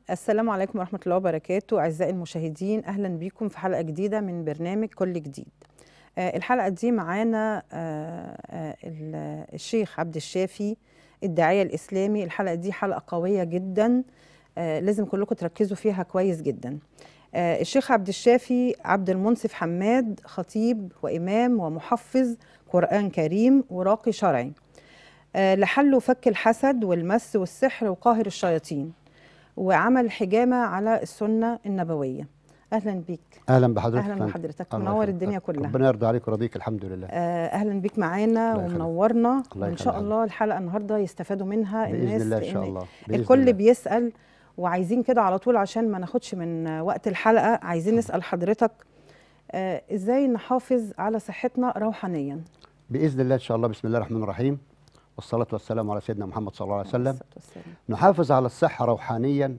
السلام عليكم ورحمة الله وبركاته أعزائي المشاهدين أهلا بكم في حلقة جديدة من برنامج كل جديد آه، الحلقة دي معانا آه، آه، ال- الشيخ عبد الشافي الداعية الإسلامي الحلقة دي حلقة قوية جدا آه، لازم كلكم تركزوا فيها كويس جدا آه، الشيخ عبد الشافي عبد المنصف حماد خطيب وإمام ومحفظ قرآن كريم وراقي شرعي آه، لحل فك الحسد والمس والسحر وقاهر الشياطين وعمل حجامة على السنة النبوية أهلا بيك اهلا بحضرتك أهلا فندم. بحضرتك الله منور يخليك. الدنيا كلها ربنا يرضى عليك ويرضيك الحمد لله آه، أهلا بيك معانا الله يخليك. ومنورنا الله وإن شاء يخليك. الله الحلقة النهاردة يستفادوا منها باذن الناس الله ان شاء لأن الله بإذن الكل الله. بيسأل وعايزين كده على طول عشان ما ناخدش من وقت الحلقة عايزين نسأل حضرتك آه، إزاي نحافظ على صحتنا روحانيا باذن الله ان شاء الله بسم الله الرحمن الرحيم والصلاه والسلام على سيدنا محمد صلى الله عليه وسلم الصلاة والسلام. نحافظ على الصحه روحانيا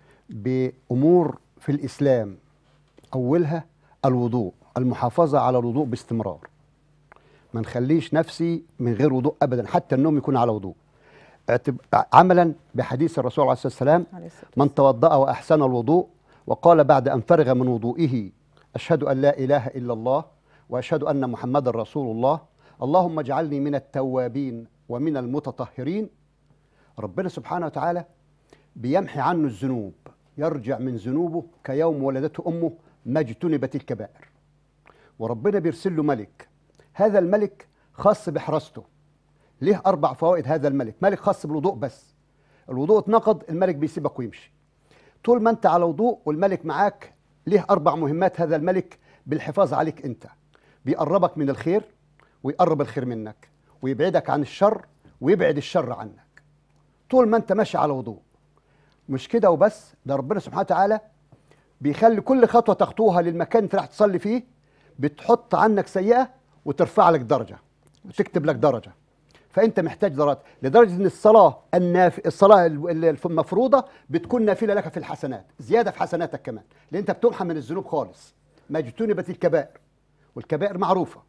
بامور في الاسلام اولها الوضوء المحافظه على الوضوء باستمرار ما نخليش نفسي من غير وضوء ابدا حتى النوم يكون على وضوء اعتب- عملا بحديث الرسول عليه الصلاه والسلام عليه الصلاة من توضأ وأحسن الوضوء وقال بعد أن فرغ من وضوئه أشهد أن لا إله إلا الله وأشهد أن محمدا رسول الله اللهم اجعلني من التوابين ومن المتطهرين ربنا سبحانه وتعالى بيمحي عنه الذنوب يرجع من ذنوبه كيوم ولدته أمه ما اجتنبت الكبائر وربنا بيرسل له ملك هذا الملك خاص بحراسته ليه أربع فوائد هذا الملك ملك خاص بالوضوء بس الوضوء اتنقض الملك بيسيبك ويمشي طول ما انت على وضوء والملك معاك ليه اربع مهمات هذا الملك بالحفاظ عليك انت بيقربك من الخير ويقرب الخير منك ويبعدك عن الشر ويبعد الشر عنك طول ما انت ماشي على وضوء مش كده وبس ده ربنا سبحانه وتعالى بيخلي كل خطوه تخطوها للمكان اللي راح تصلي فيه بتحط عنك سيئه وترفع لك درجه وتكتب لك درجه فانت محتاج درجات لدرجه ان الصلاه الناف... الصلاه ال- ال- المفروضه بتكون نافله لك في الحسنات زياده في حسناتك كمان لان انت بتمحى من الذنوب خالص ما اجتنبت الكبائر والكبائر معروفه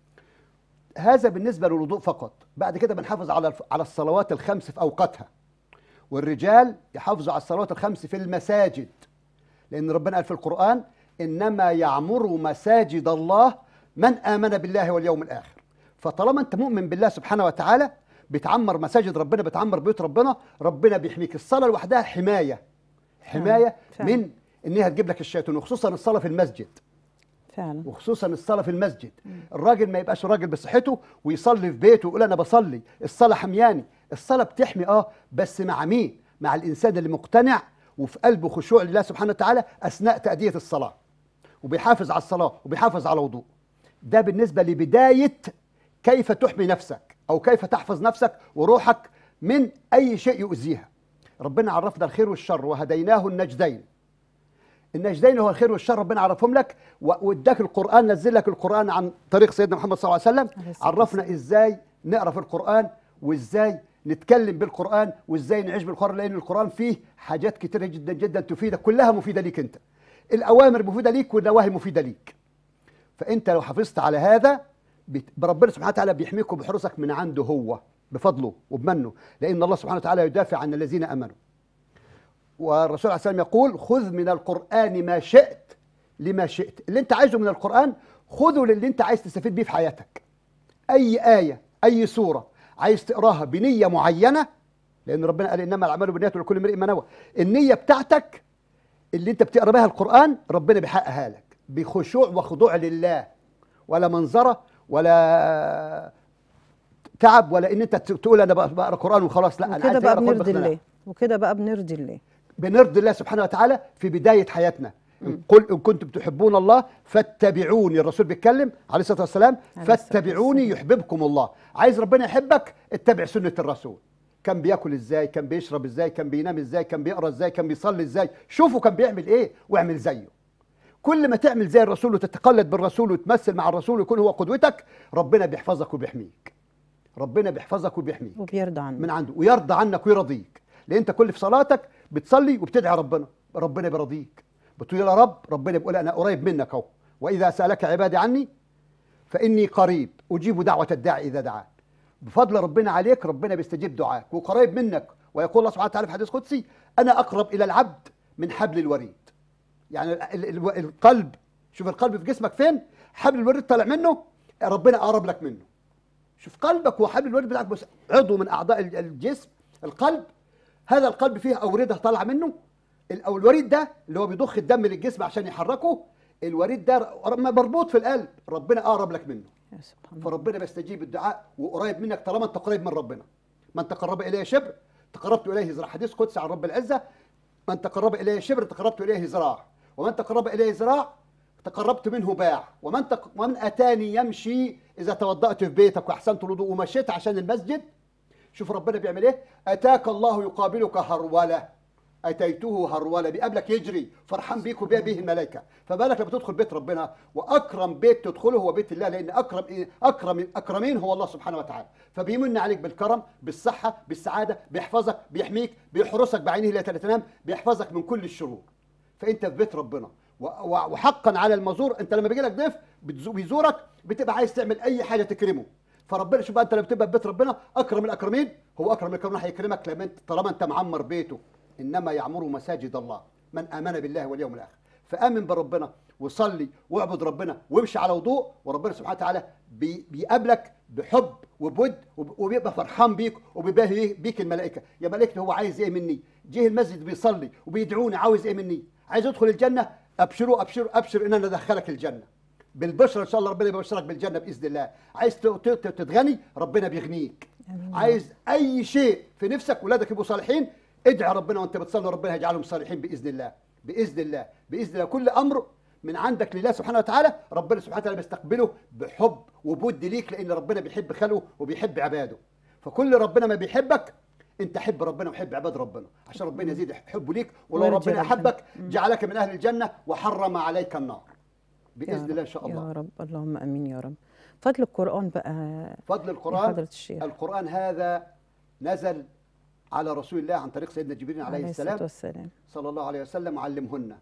هذا بالنسبه للوضوء فقط بعد كده بنحافظ على الف- على الصلوات الخمس في اوقاتها والرجال يحافظوا على الصلوات الخمس في المساجد لان ربنا قال في القران انما يعمر مساجد الله من امن بالله واليوم الاخر فطالما انت مؤمن بالله سبحانه وتعالى بتعمر مساجد ربنا بتعمر بيوت ربنا ربنا بيحميك الصلاه لوحدها حمايه حمايه فعلا. من انها تجيب لك الشيطان وخصوصا الصلاه في المسجد فعلا وخصوصا الصلاه في المسجد الراجل ما يبقاش راجل بصحته ويصلي في بيته ويقول انا بصلي الصلاه حمياني الصلاه بتحمي اه بس مع مين مع الانسان اللي مقتنع وفي قلبه خشوع لله سبحانه وتعالى اثناء تاديه الصلاه وبيحافظ على الصلاه وبيحافظ على وضوء ده بالنسبه لبدايه كيف تحمي نفسك او كيف تحفظ نفسك وروحك من اي شيء يؤذيها ربنا عرفنا الخير والشر وهديناه النجدين النجدين هو الخير والشر ربنا عرفهم لك و- واداك القران نزل لك القران عن طريق سيدنا محمد صلى الله عليه عليه وسلم الصلاة عرفنا ازاي نقرا في القران وازاي نتكلم بالقران وازاي نعيش بالقران لان القران فيه حاجات كتيره جدا جدا تفيدك كلها مفيده ليك انت الاوامر مفيده ليك والنواهي مفيده ليك فانت لو حافظت على هذا بت- ربنا سبحانه وتعالى بيحميك وبيحرسك من عنده هو بفضله وبمنه لان الله سبحانه وتعالى يدافع عن الذين امنوا والرسول عليه الصلاه والسلام يقول خذ من القران ما شئت لما شئت اللي انت عايزه من القران خذه للي انت عايز تستفيد بيه في حياتك اي ايه اي سوره عايز تقراها بنيه معينه لان ربنا قال انما الاعمال بالنيات ولكل امرئ ما نوى النيه بتاعتك اللي انت بتقرا بها القران ربنا بيحققها لك بخشوع وخضوع لله ولا منظره ولا تعب ولا ان انت تقول انا بقرا قران وخلاص لا انا وكده عايز بقى أقرأ قرآن بنرضي باقتناع. الله وكده بقى بنرضي الله بنرضي الله سبحانه وتعالى في بدايه حياتنا قل ان كنتم تحبون الله فاتبعوني الرسول بيتكلم عليه الصلاه والسلام عليه الصلاة فاتبعوني والسلام. يحببكم الله عايز ربنا يحبك اتبع سنه الرسول كان بياكل ازاي كان بيشرب ازاي كان بينام ازاي كان بيقرا ازاي كان بيصلي ازاي شوفوا كان بيعمل ايه واعمل زيه كل ما تعمل زي الرسول وتتقلد بالرسول وتمثل مع الرسول ويكون هو قدوتك ربنا بيحفظك وبيحميك ربنا بيحفظك وبيحميك وبيرضى عنه من عنده ويرضى عنك ويرضيك لان انت كل في صلاتك بتصلي وبتدعي ربنا ربنا بيرضيك بتقول يا رب ربنا بيقول انا قريب منك اهو واذا سالك عبادي عني فاني قريب اجيب دعوه الداعي اذا دعان بفضل ربنا عليك ربنا بيستجيب دعاك وقريب منك ويقول الله سبحانه وتعالى في حديث قدسي انا اقرب الى العبد من حبل الوريد يعني ال- ال- ال- القلب شوف القلب في جسمك فين حبل الوريد طالع منه ربنا قرب لك منه شوف قلبك وحبل الوريد بتاعك بس عضو من اعضاء ال- الجسم القلب هذا القلب فيه اورده طالعه منه ال- أو الوريد ده اللي هو بيضخ الدم للجسم عشان يحركه الوريد ده ر- مربوط في القلب ربنا اقرب لك منه يا سبحان الله فربنا بيستجيب الدعاء وقريب منك طالما انت قريب من ربنا من تقرب اليه شبر تقربت اليه ذراع حديث قدسي عن رب العزه من تقرب اليه شبر تقربت اليه ذراع ومن تقرب اليه ذراع تقربت منه باع ومن تق... ومن اتاني يمشي اذا توضات في بيتك واحسنت الوضوء ومشيت عشان المسجد شوف ربنا بيعمل ايه اتاك الله يقابلك هروله اتيته هروله بيقابلك يجري فرحان بيك وبيها به الملائكه فبالك لما تدخل بيت ربنا واكرم بيت تدخله هو بيت الله لان اكرم إيه؟ اكرم الاكرمين هو الله سبحانه وتعالى فبيمن عليك بالكرم بالصحه بالسعاده بيحفظك بيحميك بيحرسك بعينه لا تنام بيحفظك من كل الشرور فانت في بيت ربنا و- و- وحقا على المزور انت لما بيجي لك ضيف بتزو- بيزورك بتبقى عايز تعمل اي حاجه تكرمه فربنا شوف بقى انت لما بتبقى في بيت ربنا اكرم الاكرمين هو اكرم الاكرمين هيكرمك لما انت طالما انت معمر بيته انما يعمر مساجد الله من امن بالله واليوم الاخر فامن بربنا وصلي واعبد ربنا وامشي على وضوء وربنا سبحانه وتعالى بي- بيقابلك بحب وبود وب- وبيبقى فرحان بيك وبيباهي بيك الملائكه يا ملائكه هو عايز ايه مني جه المسجد بيصلي وبيدعوني عاوز ايه مني عايز ادخل الجنه ابشروا ابشروا ابشر ان انا ادخلك الجنه بالبشرى ان شاء الله ربنا يبشرك بالجنه باذن الله عايز ت- ت- ت- تتغني ربنا بيغنيك آمين. عايز اي شيء في نفسك ولادك يبقوا صالحين ادعي ربنا وانت بتصلي ربنا هيجعلهم صالحين باذن الله باذن الله باذن الله كل امر من عندك لله سبحانه وتعالى ربنا سبحانه وتعالى بيستقبله بحب وبود ليك لان ربنا بيحب خلقه وبيحب عباده فكل ربنا ما بيحبك انت حب ربنا وحب عباد ربنا عشان ربنا يزيد حبه ليك ولو ويرجع ربنا الجنة. احبك جعلك من اهل الجنه وحرم عليك النار يا باذن رب، الله ان شاء الله يا رب اللهم امين يا رب فضل القران بقى فضل يا القرآن حضرة الشيخ القرآن هذا نزل على رسول الله عن طريق سيدنا جبريل عليه عليه الصلاه السلام والسلام صلى الله عليه وسلم علمهن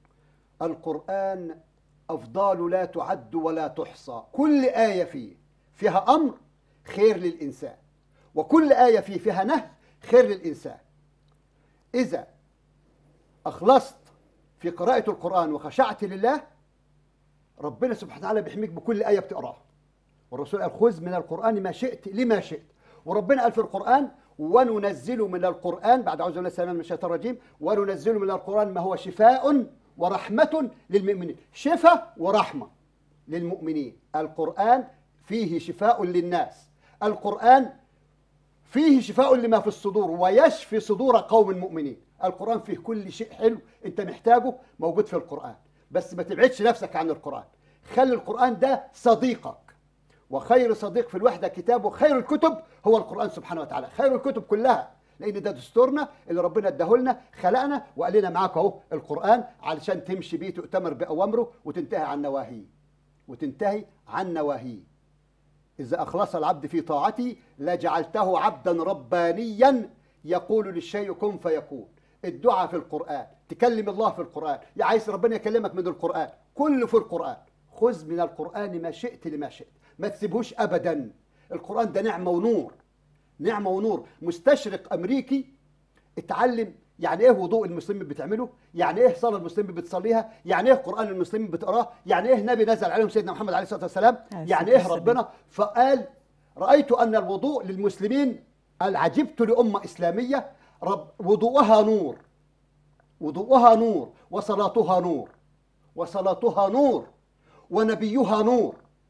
القرآن أفضال لا تعد ولا تحصى كل آية فيه فيها أمر خير للإنسان وكل آية فيه فيها نهي خير للإنسان إذا أخلصت في قراءة القرآن وخشعت لله ربنا سبحانه وتعالى بيحميك بكل آية بتقراها والرسول قال خذ من القرآن ما شئت لما شئت وربنا قال في القرآن وننزل من القرآن بعد أعوذ بالله السلام من الشيطان الرجيم وننزل من القرآن ما هو شفاء ورحمة للمؤمنين شفاء ورحمة للمؤمنين القرآن فيه شفاء للناس القرآن فيه شفاء لما في الصدور ويشفي صدور قوم مؤمنين القرآن فيه كل شيء حلو انت محتاجه موجود في القرآن بس ما تبعدش نفسك عن القرآن خلي القرآن ده صديقك وخير صديق في الوحدة كتاب وخير الكتب هو القرآن سبحانه وتعالى خير الكتب كلها لأن ده دستورنا اللي ربنا اداهولنا خلقنا وقال لنا معاك أهو القرآن علشان تمشي بيه تؤتمر بأوامره وتنتهي عن نواهيه وتنتهي عن نواهيه إذا أخلص العبد في طاعتي لجعلته عبدا ربانيا يقول للشيء كن فيكون الدعاء في القرآن تكلم الله في القرآن يا عايز ربنا يكلمك من القرآن كله في القرآن خذ من القرآن ما شئت لما شئت ما تسيبهوش أبدا القرآن ده نعمة ونور نعمة ونور مستشرق أمريكي اتعلم يعني ايه وضوء المسلمين بتعمله يعني ايه صلاه المسلمين بتصليها يعني ايه قران المسلمين بتقراه يعني ايه نبي نزل عليهم سيدنا محمد عليه الصلاه والسلام عليه يعني الصلاة ايه والسلام. ربنا فقال رايت ان الوضوء للمسلمين قال عجبت لامه اسلاميه رب وضوءها نور وضوءها نور وصلاتها نور وصلاتها نور ونبيها نور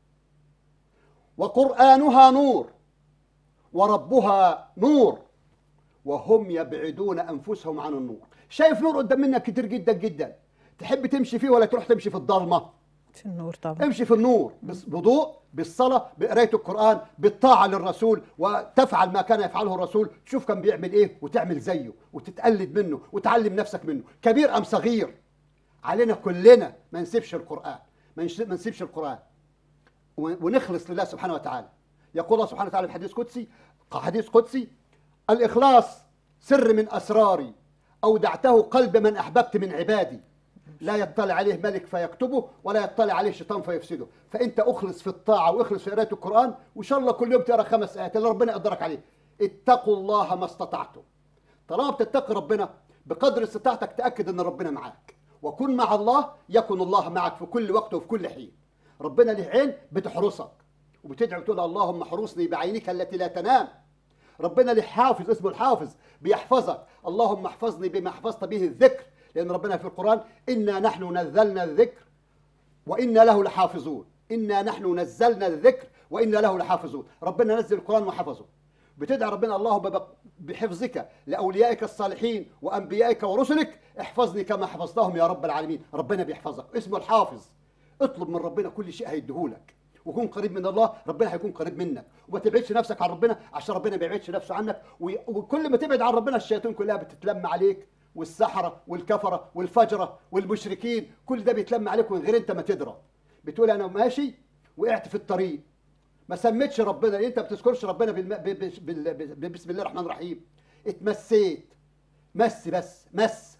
وقرانها نور وربها نور وهم يبعدون انفسهم عن النور شايف نور قدام منك كتير جدا جدا تحب تمشي فيه ولا تروح تمشي في الضلمه في النور طبعا امشي في النور بوضوء بالصلاة بقراية القرآن بالطاعة للرسول وتفعل ما كان يفعله الرسول تشوف كان بيعمل ايه وتعمل زيه وتتقلد منه وتعلم نفسك منه كبير أم صغير علينا كلنا ما نسيبش القرآن ما نش- ما نسيبش القرآن و- ونخلص لله سبحانه وتعالى يقول الله سبحانه وتعالى في حديث قدسي حديث قدسي الإخلاص سر من أسراري أودعته قلب من أحببت من عبادي لا يطلع عليه ملك فيكتبه ولا يطلع عليه شيطان فيفسده فانت اخلص في الطاعه واخلص في قراءه القران وان شاء الله كل يوم تقرا خمس ايات اللي ربنا يقدرك عليه اتقوا الله ما استطعتم طالما بتتقي ربنا بقدر استطاعتك تاكد ان ربنا معاك وكن مع الله يكن الله معك في كل وقت وفي كل حين ربنا له عين بتحرسك وبتدعي وتقول اللهم احرسني بعينك التي لا تنام ربنا له حافظ اسمه الحافظ بيحفظك اللهم احفظني بما حفظت به الذكر لان ربنا في القران انا نحن نزلنا الذكر وانا له لحافظون انا نحن نزلنا الذكر وانا له لحافظون ربنا نزل القران وحفظه بتدعي ربنا اللهم بق- بحفظك لاوليائك الصالحين وانبيائك ورسلك احفظني كما حفظتهم يا رب العالمين ربنا بيحفظك اسمه الحافظ اطلب من ربنا كل شيء هيديهولك وكون قريب من الله ربنا هيكون قريب منك وما تبعدش نفسك عن ربنا عشان ربنا ما يبعدش نفسه عنك وي- وكل ما تبعد عن ربنا الشياطين كلها بتتلم عليك والسحرة والكفرة والفجرة والمشركين كل ده بيتلم عليك من غير انت ما تدرى بتقول انا ماشي وقعت في الطريق ما سميتش ربنا لان انت ما بتذكرش ربنا بالم... ب... ب... بال... ب... بسم الله الرحمن الرحيم اتمسيت مس بس مس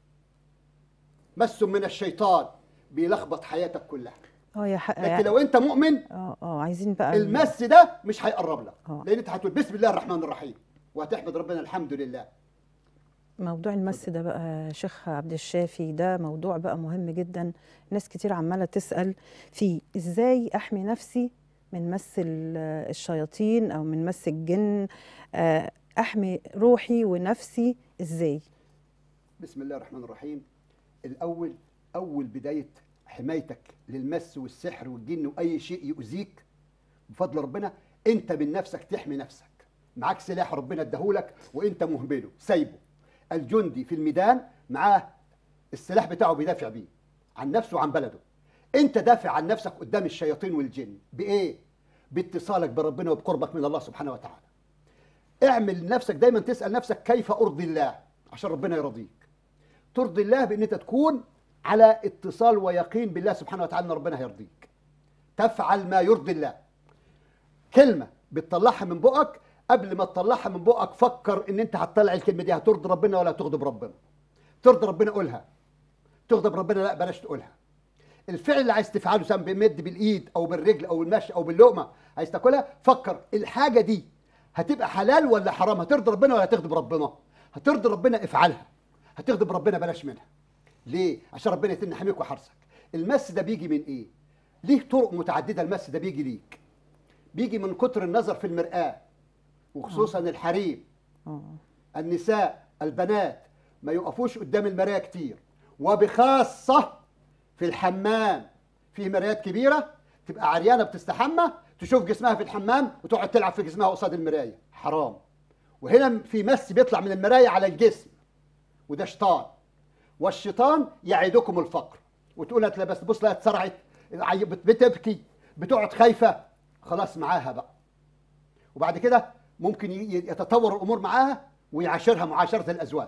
مس من الشيطان بيلخبط حياتك كلها اه يا حق لكن لو انت مؤمن اه اه عايزين بقى المس ده مش هيقرب لك آه. لان انت هتقول بسم الله الرحمن الرحيم وهتحمد ربنا الحمد لله موضوع المس ده بقى شيخ عبد الشافي ده موضوع بقى مهم جدا ناس كتير عمالة تسأل فيه ازاي احمي نفسي من مس ال- الشياطين او من مس الجن آه، احمي روحي ونفسي ازاي بسم الله الرحمن الرحيم الأول أول بداية حمايتك للمس والسحر والجن وأي شيء يؤذيك بفضل ربنا أنت من نفسك تحمي نفسك معاك سلاح ربنا اداهولك وأنت مهمله سايبه الجندي في الميدان معاه السلاح بتاعه بيدافع بيه عن نفسه وعن بلده أنت دافع عن نفسك قدام الشياطين والجن بإيه؟ باتصالك بربنا وبقربك من الله سبحانه وتعالى اعمل لنفسك دايما تسأل نفسك كيف أرضي الله عشان ربنا يرضيك ترضي الله بان انت تكون على اتصال ويقين بالله سبحانه وتعالى ان ربنا هيرضيك تفعل ما يرضي الله كلمه بتطلعها من بقك قبل ما تطلعها من بقك فكر ان انت هتطلع الكلمه دي هترضي ربنا ولا تغضب ربنا ترضي ربنا قولها تغضب ربنا لا بلاش تقولها الفعل اللي عايز تفعله سواء بمد بالايد او بالرجل او المشي او باللقمه عايز تاكلها فكر الحاجه دي هتبقى حلال ولا حرام هترضي ربنا ولا تغضب ربنا هترضي ربنا افعلها هتغضب ربنا بلاش منها ليه عشان ربنا يتن حميك وحرسك المس ده بيجي من ايه ليه طرق متعدده المس ده بيجي ليك بيجي من كتر النظر في المرآة وخصوصا الحريم اه النساء البنات ما يقفوش قدام المراية كتير وبخاصة في الحمام في مرايات كبيرة تبقى عريانة بتستحمى تشوف جسمها في الحمام وتقعد تلعب في جسمها قصاد المراية حرام وهنا في مس بيطلع من المراية على الجسم وده شيطان والشيطان يعدكم الفقر وتقول لها بس بص لها اتسرعت عي- بت- بتبكي بتقعد خايفة خلاص معاها بقى وبعد كده ممكن ي- يتطور الامور معاها ويعاشرها معاشره الازواج.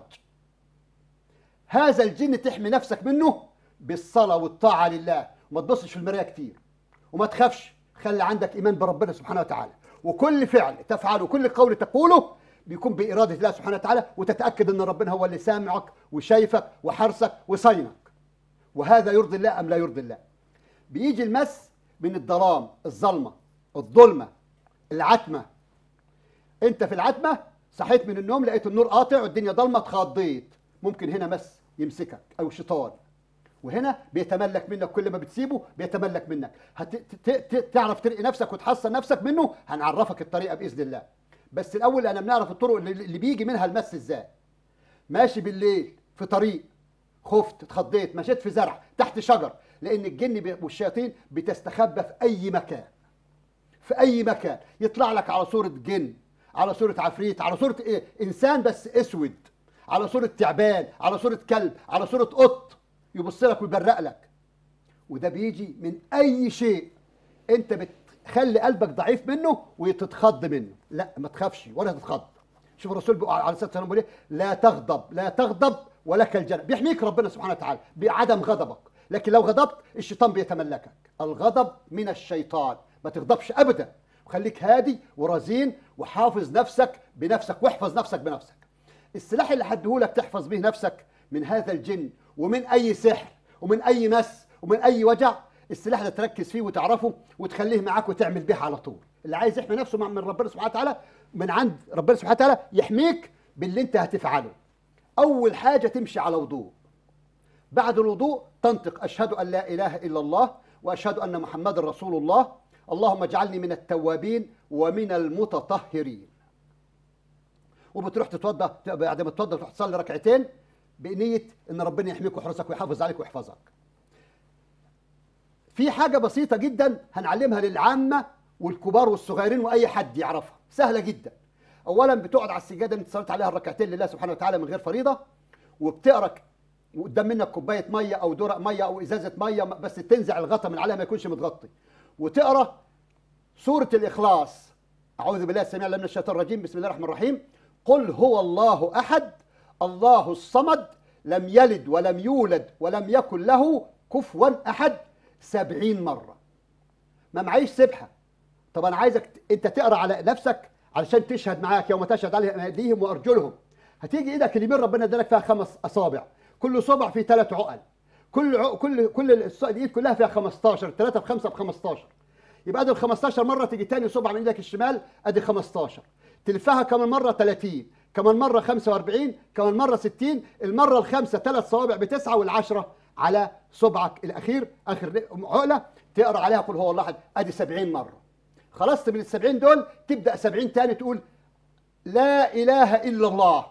هذا الجن تحمي نفسك منه بالصلاه والطاعه لله وما تبصش في المرايه كتير وما تخافش خلي عندك ايمان بربنا سبحانه وتعالى وكل فعل تفعله وكل قول تقوله بيكون باراده الله سبحانه وتعالى وتتاكد ان ربنا هو اللي سامعك وشايفك وحرسك وصينك وهذا يرضي الله ام لا يرضي الله بيجي المس من الظلام الظلمه الظلمه العتمه انت في العتمه صحيت من النوم لقيت النور قاطع والدنيا ضلمه اتخضيت ممكن هنا مس يمسكك او شيطان وهنا بيتملك منك كل ما بتسيبه بيتملك منك هت... ت... ت... تعرف ترقي نفسك وتحصن نفسك منه هنعرفك الطريقه باذن الله بس الاول انا بنعرف الطرق اللي, اللي بيجي منها المس ازاي ماشي بالليل في طريق خفت اتخضيت مشيت في زرع تحت شجر لان الجن بي- والشياطين بتستخبى في اي مكان في اي مكان يطلع لك على صوره جن على صوره عفريت على صوره إيه؟ انسان بس اسود على صوره تعبان على صوره كلب على صوره قط يبص لك ويبرق لك وده بيجي من اي شيء انت بتخلي قلبك ضعيف منه وتتخض منه لا ما تخافش ولا تتخض شوف الرسول بيقول عليه الصلاه والسلام بيقول ايه لا تغضب لا تغضب ولك الجنه بيحميك ربنا سبحانه وتعالى بعدم غضبك لكن لو غضبت الشيطان بيتملكك الغضب من الشيطان ما تغضبش ابدا وخليك هادي ورزين وحافظ نفسك بنفسك واحفظ نفسك بنفسك السلاح اللي هديهولك تحفظ به نفسك من هذا الجن ومن اي سحر ومن اي مس ومن اي وجع السلاح ده تركز فيه وتعرفه وتخليه معاك وتعمل به على طول اللي عايز يحمي نفسه مع- من ربنا سبحانه وتعالى من عند ربنا سبحانه وتعالى يحميك باللي انت هتفعله اول حاجه تمشي على وضوء بعد الوضوء تنطق اشهد ان لا اله الا الله واشهد ان محمد رسول الله اللهم اجعلني من التوابين ومن المتطهرين وبتروح تتوضا بعد ما تتوضا تروح تصلي ركعتين بنيه ان ربنا يحميك ويحرسك ويحافظ عليك ويحفظك في حاجه بسيطه جدا هنعلمها للعامه والكبار والصغيرين واي حد يعرفها سهله جدا اولا بتقعد على السجاده اللي انت صليت عليها الركعتين لله سبحانه وتعالى من غير فريضه وبتقرا وقدام منك كوبايه ميه او درق ميه او ازازه ميه بس تنزع الغطا من عليها ما يكونش متغطي وتقرا سوره الاخلاص اعوذ بالله السميع العليم من الشيطان الرجيم بسم الله الرحمن الرحيم قل هو الله احد الله الصمد لم يلد ولم يولد ولم يكن له كفوا احد سبعين مره ما معيش سبحه طب انا عايزك ت- انت تقرا على نفسك علشان تشهد معاك يوم تشهد عليهم ايديهم وارجلهم هتيجي ايدك اليمين ربنا ادالك فيها خمس اصابع كل صبع فيه ثلاث عقل كل عق... كل كل الص- الايد كلها فيها 15 3 في 5 ب 15 يبقى ادي ال 15 مره تيجي تاني صبع من ايدك الشمال ادي 15 تلفها كمان مره 30 كمان مره 45 كمان مره 60 المره الخامسه ثلاث صوابع بتسعه والعشره على صبعك الاخير اخر عقله تقرا عليها قل هو الله احد ادي 70 مره خلصت من ال 70 دول تبدا 70 تاني تقول لا اله الا الله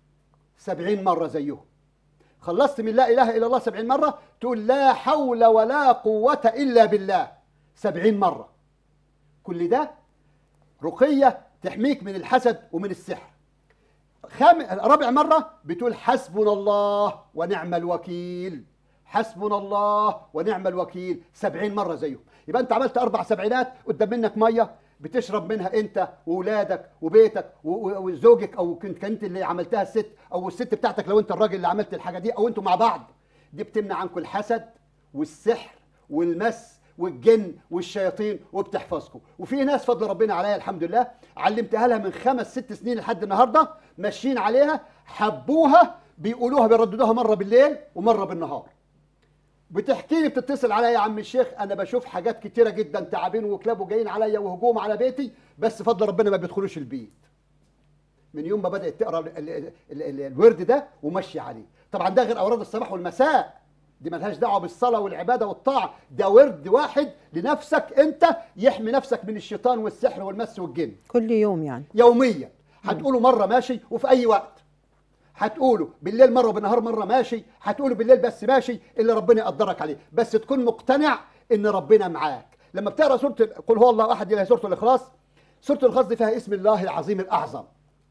70 مره زيهم خلصت من لا اله الا الله 70 مره تقول لا حول ولا قوه الا بالله 70 مره كل ده رقيه تحميك من الحسد ومن السحر خام... رابع مرة بتقول حسبنا الله ونعم الوكيل حسبنا الله ونعم الوكيل سبعين مرة زيهم يبقى انت عملت اربع سبعينات قدام منك مية بتشرب منها انت واولادك وبيتك و- و- وزوجك او كنت كنت اللي عملتها الست او الست بتاعتك لو انت الراجل اللي عملت الحاجة دي او انتوا مع بعض دي بتمنع عنكم الحسد والسحر والمس والجن والشياطين وبتحفظكم وفي ناس فضل ربنا عليها الحمد لله علمتها لها من خمس ست سنين لحد النهارده ماشيين عليها حبوها بيقولوها بيرددوها مره بالليل ومره بالنهار بتحكي لي بتتصل عليا يا عم الشيخ انا بشوف حاجات كتيره جدا تعابين وكلاب وجايين عليا وهجوم على بيتي بس فضل ربنا ما بيدخلوش البيت من يوم ما بدات تقرا ال- ال- ال- ال- الورد ده وماشيه عليه طبعا ده غير اوراد الصباح والمساء دي ملهاش دعوه بالصلاه والعباده والطاعه ده ورد واحد لنفسك انت يحمي نفسك من الشيطان والسحر والمس والجن كل يوم يعني يوميا هتقوله مره ماشي وفي اي وقت هتقوله بالليل مره وبالنهار مره ماشي هتقوله بالليل بس ماشي اللي ربنا يقدرك عليه بس تكون مقتنع ان ربنا معاك لما بتقرا سوره ال- قل هو الله احد الى سوره الاخلاص سوره الاخلاص دي فيها اسم الله العظيم الاعظم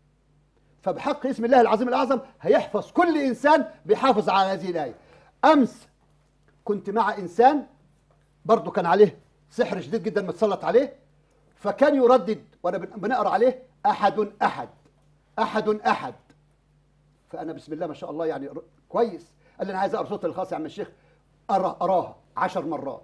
فبحق اسم الله العظيم الاعظم هيحفظ كل انسان بيحافظ على هذه الايه امس كنت مع انسان برضه كان عليه سحر شديد جدا متسلط عليه فكان يردد وانا بن- بنقرا عليه احد احد احد احد فانا بسم الله ما شاء الله يعني ر- كويس قال لي انا عايز اقرا صوت الخاص يا عم الشيخ أرى اراها عشر مرات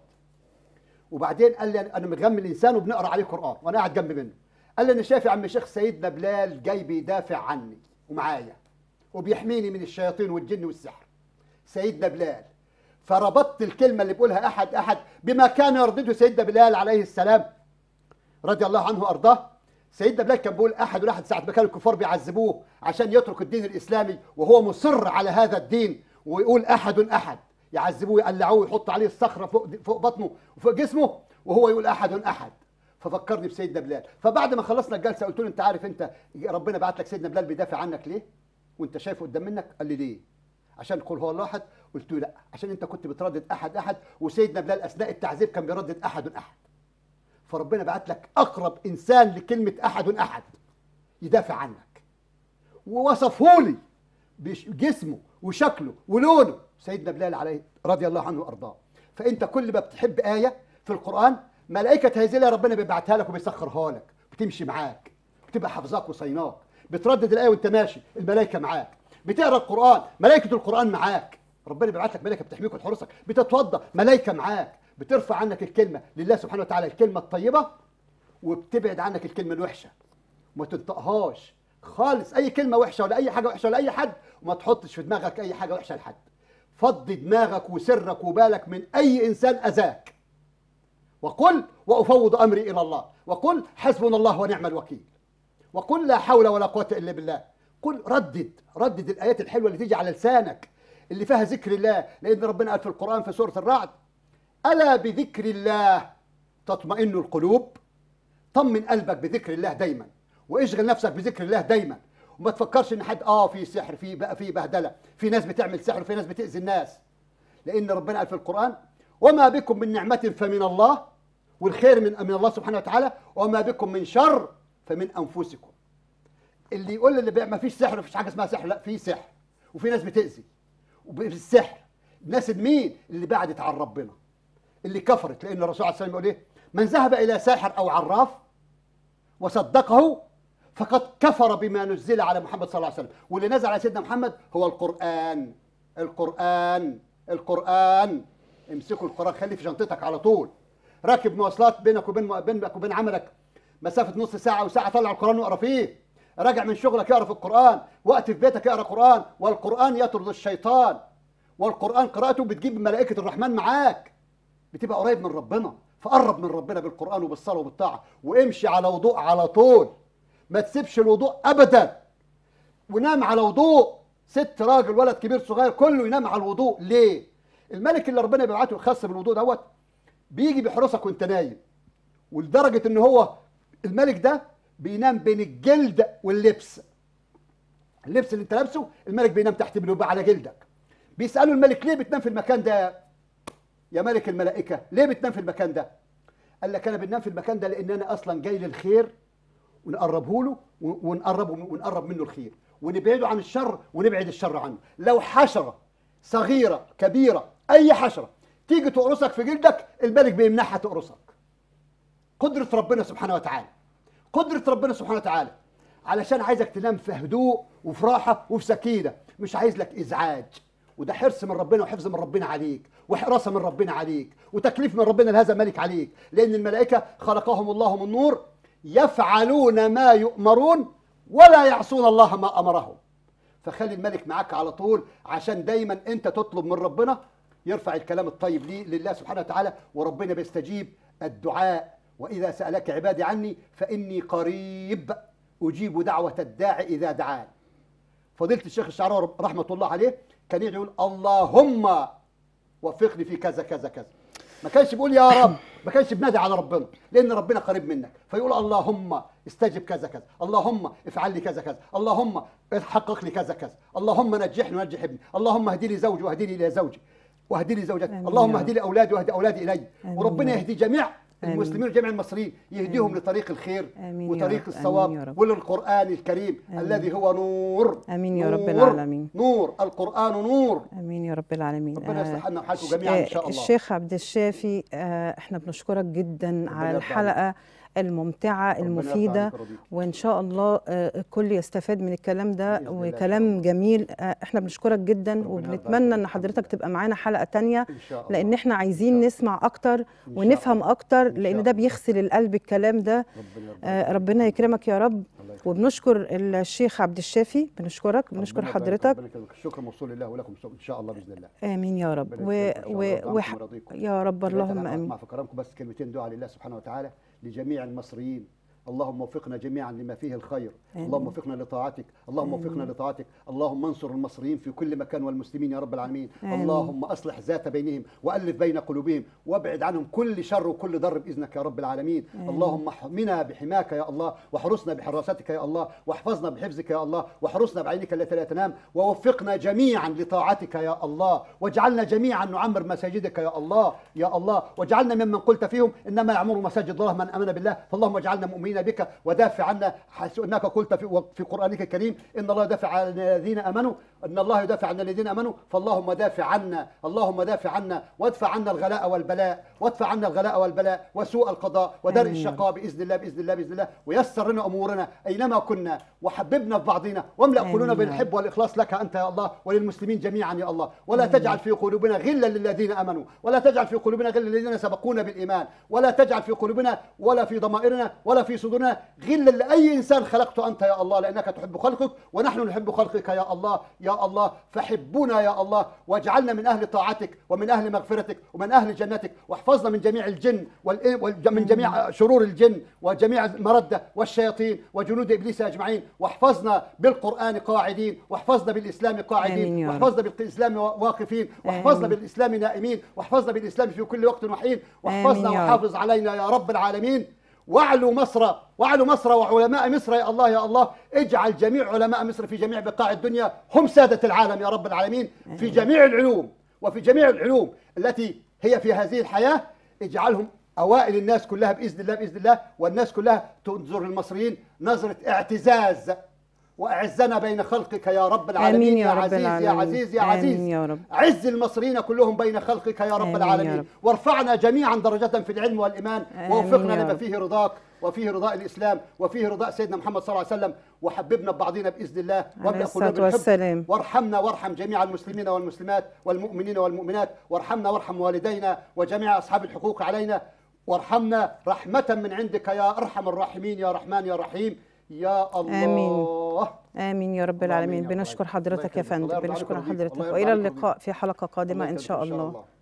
وبعدين قال لي انا مغمي الانسان وبنقرا عليه قران وانا قاعد جنب منه قال لي انا شايف يا عم الشيخ سيدنا بلال جاي بيدافع عني ومعايا وبيحميني من الشياطين والجن والسحر سيدنا بلال فربطت الكلمه اللي بيقولها احد احد بما كان يردده سيدنا بلال عليه السلام رضي الله عنه وارضاه سيدنا بلال كان بيقول احد واحد ساعه ما كانوا الكفار بيعذبوه عشان يترك الدين الاسلامي وهو مصر على هذا الدين ويقول احد احد يعذبوه يقلعوه يحط عليه الصخره فوق فوق بطنه وفوق جسمه وهو يقول احد احد ففكرني بسيدنا بلال فبعد ما خلصنا الجلسه قلت له انت عارف انت ربنا بعت لك سيدنا بلال بيدافع عنك ليه وانت شايفه قدام منك قال لي ليه عشان قل هو الله احد قلت له لا عشان انت كنت بتردد احد احد وسيدنا بلال اثناء التعذيب كان بيردد احد احد فربنا بعت لك اقرب انسان لكلمه احد احد يدافع عنك ووصفه لي بجسمه وشكله ولونه سيدنا بلال عليه رضي الله عنه وارضاه فانت كل ما بتحب ايه في القران ملائكه هذه الآية ربنا بيبعتها لك وبيسخرها لك بتمشي معاك بتبقى حافظاك وصيناك بتردد الايه وانت ماشي الملائكه معاك بتقرا القران ملائكه القران معاك ربنا بيبعت لك ملائكه بتحميك وتحرسك بتتوضا ملائكه معاك بترفع عنك الكلمه لله سبحانه وتعالى الكلمه الطيبه وبتبعد عنك الكلمه الوحشه وما تنطقهاش خالص اي كلمه وحشه ولا اي حاجه وحشه ولا اي حد وما تحطش في دماغك اي حاجه وحشه لحد فضي دماغك وسرك وبالك من اي انسان اذاك وقل وافوض امري الى الله وقل حسبنا الله ونعم الوكيل وقل لا حول ولا قوه الا بالله قل ردد ردد الايات الحلوه اللي تيجي على لسانك اللي فيها ذكر الله لان ربنا قال في القران في سوره الرعد الا بذكر الله تطمئن القلوب طمن قلبك بذكر الله دايما واشغل نفسك بذكر الله دايما وما تفكرش ان حد اه في سحر في بقى في بهدله في ناس بتعمل سحر وفي ناس بتاذي الناس لان ربنا قال في القران وما بكم من نعمه فمن الله والخير من من الله سبحانه وتعالى وما بكم من شر فمن انفسكم اللي يقول اللي ما فيش سحر مفيش حاجه اسمها سحر لا في سحر وفي ناس بتاذي وفي السحر الناس مين اللي بعدت عن ربنا اللي كفرت لان الرسول عليه الصلاه والسلام يقول ايه من ذهب الى ساحر او عراف وصدقه فقد كفر بما نزل على محمد صلى الله عليه وسلم واللي نزل على سيدنا محمد هو القرآن القرآن القرآن امسكوا القرآن خليه في شنطتك على طول راكب مواصلات بينك وبين بينك وبين عملك مسافة نص ساعة أو ساعة طلع القرآن واقرا فيه راجع من شغلك اقرا في القرآن وقت في بيتك اقرا قرآن والقرآن يطرد الشيطان والقرآن قراءته بتجيب ملائكة الرحمن معاك بتبقى قريب من ربنا فقرب من ربنا بالقرآن وبالصلاة وبالطاعة وامشي على وضوء على طول ما تسيبش الوضوء ابدا ونام على وضوء ست راجل ولد كبير صغير كله ينام على الوضوء ليه الملك اللي ربنا بيبعته يخص بالوضوء دوت بيجي بيحرسك وانت نايم ولدرجه ان هو الملك ده بينام بين الجلد واللبس اللبس اللي انت لابسه الملك بينام تحت بيبقى على جلدك بيسالوا الملك ليه بتنام في المكان ده يا ملك الملائكه ليه بتنام في المكان ده قال لك انا بنام في المكان ده لان انا اصلا جاي للخير ونقربه له ونقرب ونقرب منه الخير ونبعده عن الشر ونبعد الشر عنه لو حشره صغيره كبيره اي حشره تيجي تقرصك في جلدك الملك بيمنعها تقرصك قدره ربنا سبحانه وتعالى قدره ربنا سبحانه وتعالى علشان عايزك تنام في هدوء وفي راحه وفي سكينه مش عايز لك ازعاج وده حرص من ربنا وحفظ من ربنا عليك وحراسه من ربنا عليك وتكليف من ربنا لهذا الملك عليك لان الملائكه خلقهم الله من نور يفعلون ما يؤمرون ولا يعصون الله ما امرهم فخلي الملك معاك على طول عشان دايما انت تطلب من ربنا يرفع الكلام الطيب ليه لله سبحانه وتعالى وربنا بيستجيب الدعاء واذا سالك عبادي عني فاني قريب اجيب دعوه الداعي اذا دعان فضيله الشيخ الشعراوي رحمه الله عليه كان يقول اللهم وفقني في كذا كذا كذا ما كانش بيقول يا رب ما كانش بنادي على ربنا لان ربنا قريب منك فيقول اللهم استجب كذا كذا اللهم افعل لي كذا كذا اللهم حقق لي كذا كذا اللهم نجحني ونجح ابني اللهم اهدي لي زوجي واهدي لي الى زوجي واهدي لي زوجتي آمين اللهم يا اهدي لي اولادي واهدي اولادي الي آمين وربنا يا رب. يهدي جميع آمين. المسلمين وجميع المصريين يهديهم آمين. لطريق الخير آمين يا وطريق رب. الصواب آمين يا رب. وللقران الكريم آمين. الذي هو نور آمين يا رب نور. العالمين. نور القران نور امين يا رب العالمين ربنا آه، يصلح لنا وحالكم جميعا ان شاء الله الشيخ عبد الشافي آه، احنا بنشكرك جدا على يرضى الحلقه الممتعه ربنا يرضى المفيده عنك ويرضيك. وان شاء الله آه، الكل يستفاد من الكلام ده بإذن الله. وكلام جميل آه، احنا بنشكرك جدا ربنا يرضى وبنتمنى ان عنك. حضرتك تبقى معانا حلقه تانية ان شاء الله لان احنا عايزين الله. نسمع اكتر شاء ونفهم الله. اكتر إن شاء لان ده الله. بيغسل القلب الكلام ده ربنا يرضى آه، عنك. ربنا يكرمك يا رب الله يخليك. وبنشكر الشيخ عبد الشافي بنشكرك بنشكر ربنا يبارك- حضرتك ربنا يكرمك. الشكر موصول لله ولكم ان شاء الله باذن الله امين يا رب ربنا و... يكرمكم إن شاء الله و... ويرضى وح... عنكم ويرضيكم. يا رب بداية اللهم أنا امين أسمع في كلامكم بس كلمتين دعاء لله سبحانه وتعالى لجميع المصريين اللهم وفقنا جميعا لما فيه الخير آمين. اللهم وفقنا لطاعتك اللهم وفقنا لطاعتك اللهم انصر المصريين في كل مكان والمسلمين يا رب العالمين آمين. اللهم اصلح ذات بينهم والف بين قلوبهم وابعد عنهم كل شر وكل ضر باذنك يا رب العالمين آمين. اللهم احمنا بحماك يا الله واحرسنا بحراستك يا الله واحفظنا بحفظك يا الله واحرسنا بعينك التي لا تنام ووفقنا جميعا لطاعتك يا الله واجعلنا جميعا نعمر مساجدك يا الله يا الله واجعلنا ممن قلت فيهم انما يعمر مساجد الله من امن بالله فاللهم اجعلنا مؤمنين بك ودافع عنا حيث انك قلت في, في قرانك الكريم ان الله يدافع عن الذين امنوا ان الله يدافع عن الذين امنوا فاللهم دافع عنا اللهم دافع عنا وادفع عنا الغلاء والبلاء وادفع عنا الغلاء والبلاء وسوء القضاء ودرء آمين يا رب. الشقاء باذن الله باذن الله باذن الله ويسر لنا امورنا اينما كنا وحببنا في بعضنا واملا آمين قلوبنا يا رب. بالحب والاخلاص لك انت يا الله وللمسلمين جميعا يا الله ولا تجعل في قلوبنا غلا للذين امنوا ولا تجعل في قلوبنا غلا للذين سبقونا بالايمان ولا تجعل في قلوبنا ولا في ضمائرنا ولا في صدورنا غلا لاي انسان خلقته انت يا الله لانك تحب خلقك ونحن نحب خلقك يا الله يا الله فحبنا يا الله واجعلنا من أهل طاعتك ومن أهل مغفرتك ومن أهل جنتك واحفظنا من جميع الجن والإن- والج- من جميع شرور الجن وجميع المردة والشياطين وجنود إبليس أجمعين واحفظنا بالقرآن قاعدين واحفظنا بالإسلام آمين قاعدين يا رب. واحفظنا بالإسلام واقفين واحفظنا آمين. بالإسلام نائمين واحفظنا بالإسلام في كل وقت وحين واحفظنا آمين يا رب. وحافظ علينا يا رب العالمين واعلو مصر واعلو مصر وعلماء مصر يا الله يا الله اجعل جميع علماء مصر في جميع بقاع الدنيا هم سادة العالم يا رب العالمين في جميع العلوم وفي جميع العلوم التي هي في هذه الحياة اجعلهم أوائل الناس كلها بإذن الله بإذن الله والناس كلها تنظر للمصريين نظرة اعتزاز وأعزنا بين خلقك يا رب العالمين آمين يا يا رب عزيز يا العالمين. عزيز يا آمين عزيز يا رب. عز المصريين كلهم بين خلقك يا رب آمين يا العالمين رب. وارفعنا جميعا درجة في العلم والإيمان آمين ووفقنا يا لما رب. فيه رضاك وفيه رضاء الإسلام وفيه رضاء سيدنا محمد صلى الله عليه وسلم وحببنا ببعضنا بإذن الله واملأ الصلاة قلوبنا بالحب. والسلام. وارحمنا وارحم جميع المسلمين والمسلمات والمؤمنين والمؤمنات وارحمنا وارحم والدينا وجميع أصحاب الحقوق علينا وارحمنا رحمة من عندك يا أرحم الراحمين يا رحمن يا رحيم يا الله آمين. امين يا رب اللهم العالمين آمين يا رب بنشكر العالمين. حضرتك الله يا يكرمك. الله فندم يرضى بنشكر عنك ويرضيك. حضرتك الله يرضى والى عنك اللقاء في حلقه قادمه الله ان يكرمك شاء الله الله